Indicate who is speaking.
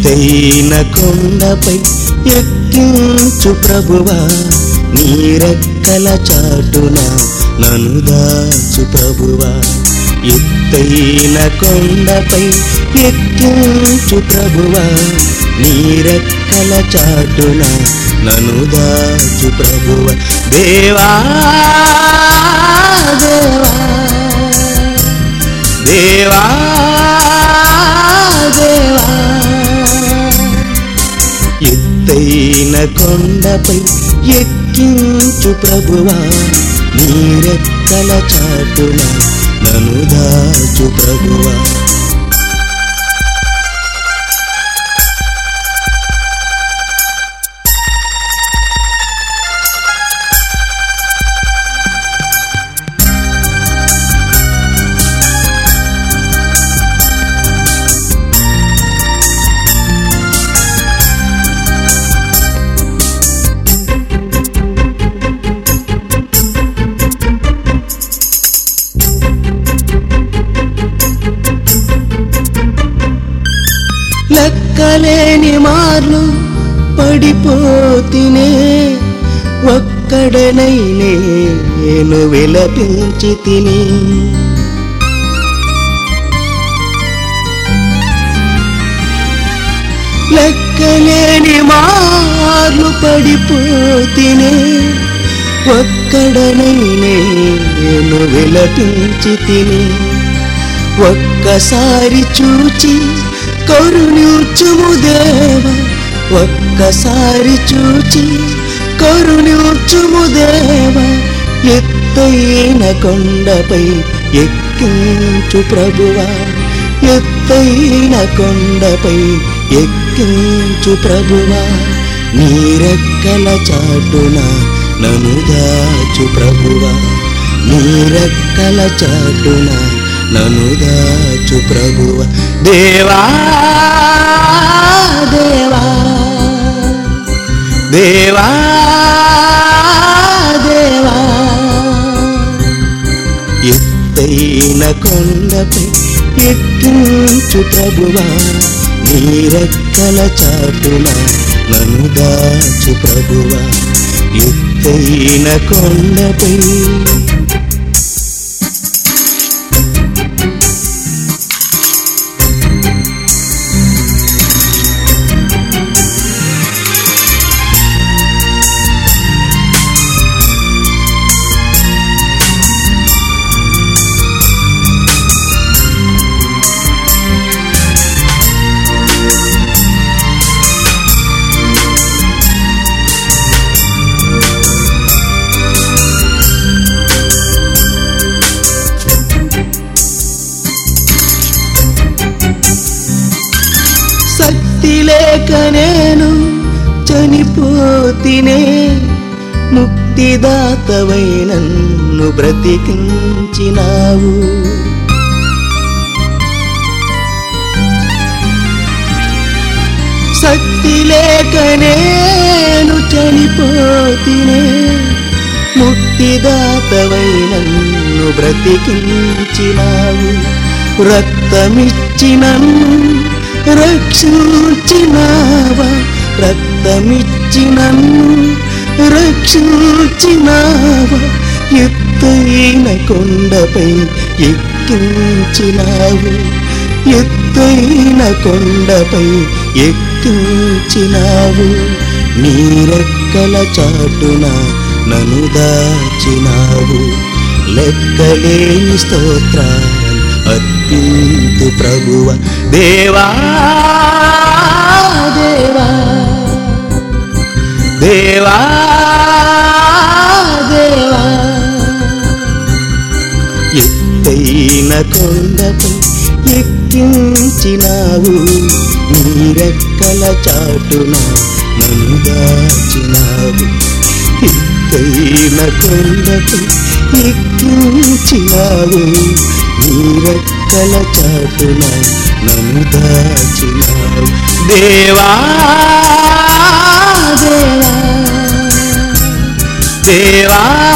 Speaker 1: ఎత్తైన కొండపై ఎక్కించు ప్రభువా నీరెక్కల చాటున నన్ను దాచు ప్రభువా ఎత్తైన కొండపై ఎక్కించు ప్రభువా నీరెక్కల చాటున నన్ను దాచు ప్రభువ దేవా దేవా దేవా దేవా ఎత్తైన కొండపై ఎక్కించు ప్రభువా నీరెక్కల చాటున నన్ను దాచు ప్రభువా లెక్కలేని మార్లు పడిపోతినే ఒక్కడనై నేను విలపించి తిని లెక్కలేని మార్లు పడిపోతినే ఒక్కడనై నేను విలపించి తిని ఒక్కసారి చూచి కరుణించుము దేవ ఒక్కసారి చూచి కరుణించుము దేవ ఎత్తైన కొండపై ఎక్కించు ప్రభువా ఎత్తైన కొండపై ఎక్కించు ప్రభువా నీరెక్కల చాటున నన్ను దాచు ప్రభువా నీరెక్కల చాటున నన్ను దాచు ప్రభువ దేవా దేవా దేవా దేవా ఎత్తైన కొండపై ఎక్కించు ప్రభువా నీరెక్కల చాటున నన్ను దాచు ప్రభువా ఎత్తైన కొండపై శక్తి లేక నేను చనిపోతినే ముక్తిదాతవై నన్ను బ్రతికించినావు శక్తి లేక నేను చనిపోతినే ముక్తిదాతవై నన్ను బ్రతికించినావు రక్తమిచ్చి నన్ను రక్షించినావా రక్తమిచ్చి నన్ను రక్షించినావా ఎత్తైన కొండపై ఎక్కించినావు ఎత్తైన కొండపై ఎక్కించినావు నీరెక్కల చాటున నన్ను దాచినావు లెక్కలేని స్తోత్రాలు అర్పింతు ప్రభువ దేవా దేవా దేవా దేవా ఎత్తైన కొండపై ఎక్కించినావు నీరెక్కల చాటున నన్ను దాచినావు ఎత్తైన కొండపై ఎక్కించినావు నీరెక్కల చాటున నన్ను దాచినావు దేవా దేవా దేవా